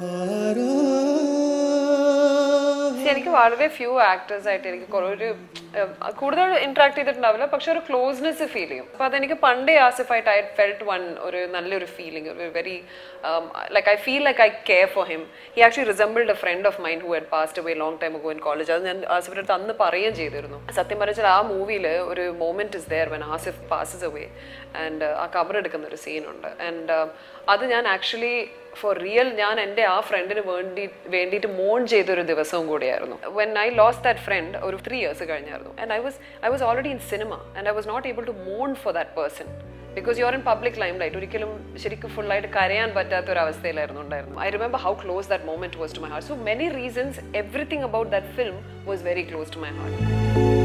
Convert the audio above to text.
See, എനിക്ക് വളരെ few actors ആയിട്ട് എനിക്ക് കുറെ ഒരു ഉം, കൂടുതൽ ഇന്ററാക്ട് ചെയ്തിട്ടുണ്ടാവില്ല പക്ഷെ ഒരു ക്ലോസ്നെസ് ഫീൽ ചെയ്യും അപ്പൊ അതെനിക്ക് പണ്ടേ ആസിഫ് ആയിട്ട് ഐ ഫെൽറ്റ് വൺ ഒരു നല്ലൊരു ഫീലിംഗ് ഒരു very like I feel like I care for him he actually resembled a friend of mind who had passed away long time go in college അത് ഞാൻ ആസിഫിന്റെ അടുത്ത് അന്ന് പറയുകയും ചെയ്തിരുന്നു സത്യം പറഞ്ഞാൽ ആ മൂവിയിൽ ഒരു moment is there when Asif passes away and ആ കവർ എടുക്കുന്ന ഒരു സീനുണ്ട് ആൻഡ് അത് ഞാൻ ആക്ച്വലി ഫോർ റിയൽ ഞാൻ എൻ്റെ ആ ഫ്രണ്ടിന് വേണ്ടി വേണ്ടിയിട്ട് മോൺ ചെയ്തൊരു ദിവസവും കൂടിയായിരുന്നു when I lost that friend ഒരു ത്രീ ഇയേഴ്സ് കഴിഞ്ഞായിരുന്നു and I was I was already in cinema and I was not able to മോൺ for that person because you are in public limelight ഒരിക്കലും ശരിക്കും ഫുള്ളായിട്ട് കരയാൻ പറ്റാത്ത ഒരു അവസ്ഥയിലായിരുന്നു ഉണ്ടായിരുന്നു I remember how close that moment was to my heart so many reasons everything about that film was very close to my heart